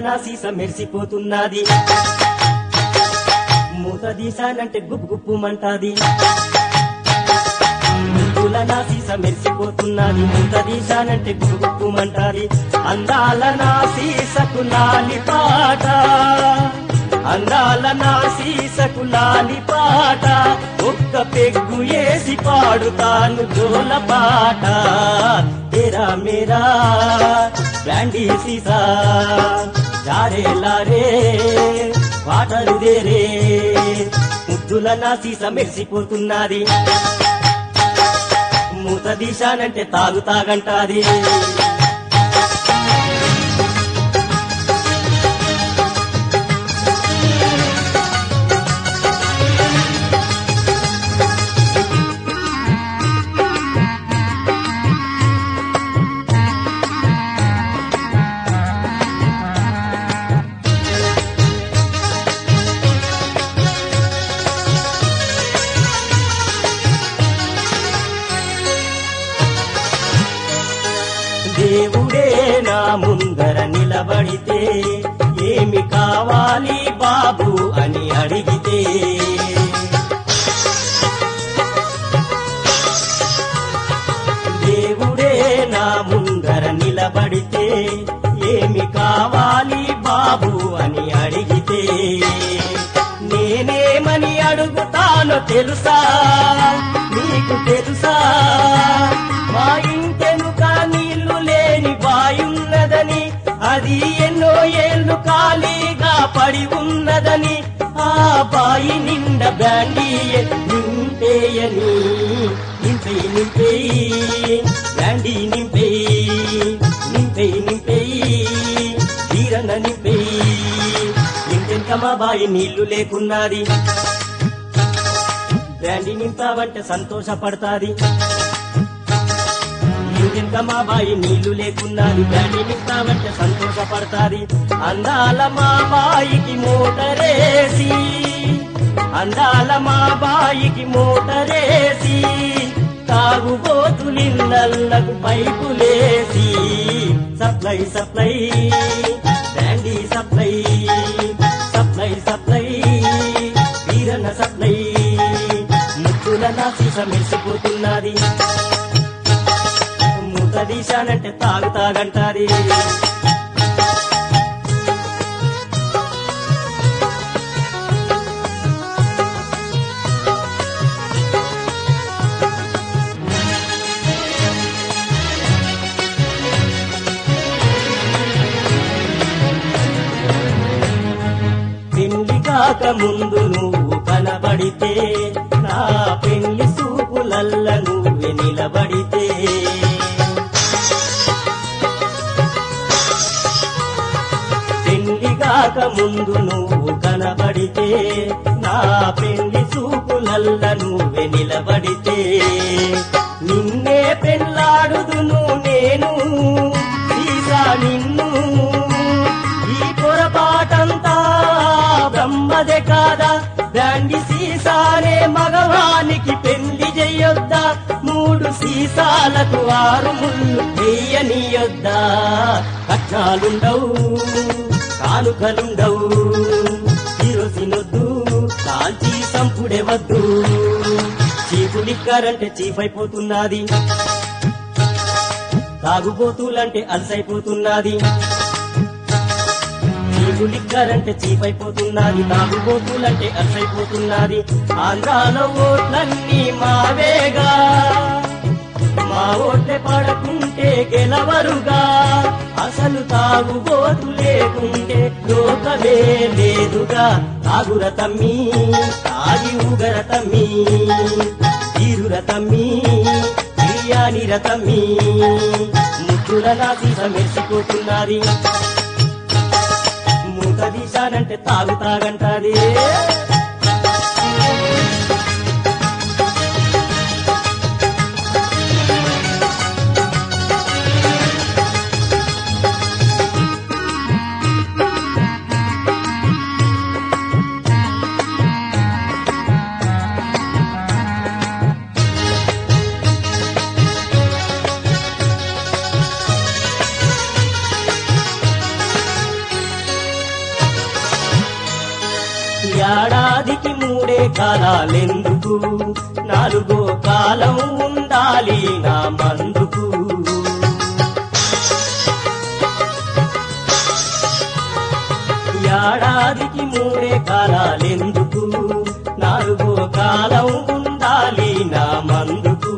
నా సీస మెరిసిపోతున్నది మూత దీశానంటే గుప్పు గుప్పుమంటాది ముద్దుల నా సీస మెరిసిపోతున్నది మూత దీశానంటే గుప్పు గుప్పుమంటాది అందాల నా సీసకు లాలి పాట అందాల నా సీసకు లాలి పాట ఒక్క పెగ్గు వేసి పాడుతాను జోల పాట తేరా మేరా బ్రాండీ సీసా జారే లారే వాటరు దేరే ముద్దుల నా సీస మెరిసిపోతున్నది మూత దీశానంటే తాగు తాగంటాది దేవుడే నా ముందర నిలబడితే ఏమి కావాలి బాబు అని అడిగితే దేవుడే నా ముందర నిలబడితే ఏమి కావాలి బాబు అని అడిగితే నేనేమని అడుగుతానో తెలుసా నీకు తెలుసా మా ఇంటెనుక నీళ్లు లేని బాయున్నదని అది ఎన్నో ఏళ్ళు ఖాళీగా పడి ఉన్నదని ఆ బాయి నిండా బ్యాండీ నింపేయని నింపేయి నింపేయి బ్యాండీ నింపేయి నింపేయి నింపేయి తీరన నింపేయి ఇంకెంత మా బాయి నీళ్లు లేకున్నది బ్యాండీ నింపావంటే సంతోషపడతాది ఇంకెంత మా బాయి నీళ్లు లేకున్నది బ్యాండీ నింపావంటే సంతోషపడతాది అందాల మా బాయికి మోటరేసి అందాల మా బాయికి మోటరేసి తాగుబోతులిన్నల్లకు పైపులేసి సప్లై సప్లై బ్యాండీ supply supply supply Veeranna supply ముక్కుల నా సీస మెరిసిపోతున్నది మూత దీశానంటే తాగు తాగంటాది పెళ్లి కాక ముందు నువ్వు కనబడితే నా పెళ్లి సూపులల్ల నువ్వే నిలబడితే పెళ్లి కాక ముందు నువ్వు కనబడితే నా పెళ్లి సూపులల్ల నువ్వే నిలబడితే నిన్నే పెళ్ళాడుదును నేను సీసా నిన్ను ఈ పొరపాటంతా బ్రహ్మదే కాదా బ్యాండి సీసానే మగవానికి పెళ్లి చెయ్యొద్దా మూడు సీసాలకు ఆరు ముళ్ళు వెయ్యనియొద్దా కట్నాలుండవు కానుకలుండవు కిరోసినొద్దు కాల్చి సంపుడే వద్దు చీపు లిక్కరంటే చీఫ్ అయిపోతున్నది తాగుబోతులంటే అలసైపోతున్నది చీపు లిక్కరంటే చీప్ అయిపోతున్నది తాగుబోతులంటే అలసైపోతున్నది ఆంధ్రాలో ఓట్లన్నీ మావేగా మా ఓట్లే పడకుంటే గెలవరుగా అసలు తాగుబోతు లేకుంటే లోకమే లేదుగా తాగుర తమ్మి తాగి ఊగర తమ్మి తీరుర తమ్మి బిర్యానీర తమ్మి ముద్దుల నాసి మెరిసిపోతున్నది మూత తీశానంటే తాగు తాగంటాది ఏడాదికి మూడే కాలాలెందుకు నాలుగో కాలం ఉండాలి నా మందుకు ఏడాదికి మూడే కాలాలెందుకు నాలుగో కాలం ఉండాలి నా మందుకు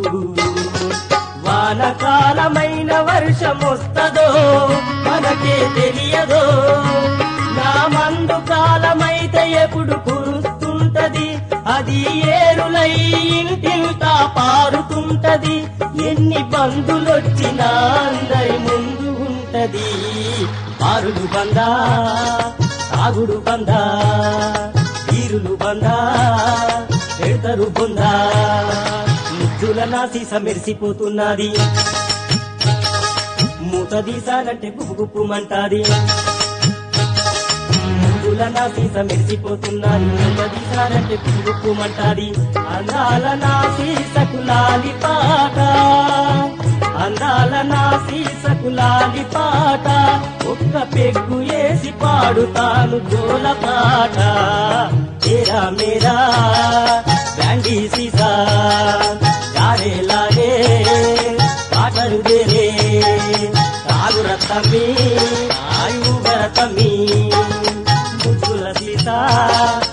వానకాలమైన వర్షం వస్తదో మనకే తెలియదో నా మందు కాలమైతే ఎప్పుడు కురుస్తుంటది అది ఏరులై ఇంటింటా పారుతుంటది ఎన్ని బంధులొచ్చినా అందరి ముందు ఉంటది పారులు బందా తాగుడు బందా తీరులు బందా పెడతరు బొందా ముద్దుల నా సీస మెరిసిపోతున్నది మూత తీసానంటే గుప్పుమంటాది ముద్దుల నా సీస మెరిసిపోతున్నది మూత తీసానంటే గుప్పుమంటాది అందాల నా సీసకు లాలి పాట అందాల నా సీసకు లాలి పాట ఒక్క పెగ్గు వేసి పాడుతాను జోల పాట తేరా మేరా బ్యాండీ సీసా యారే లాగే పాటలు దేరే తాగు రత్తమి ఆయు రతమి ముద్దుల సీత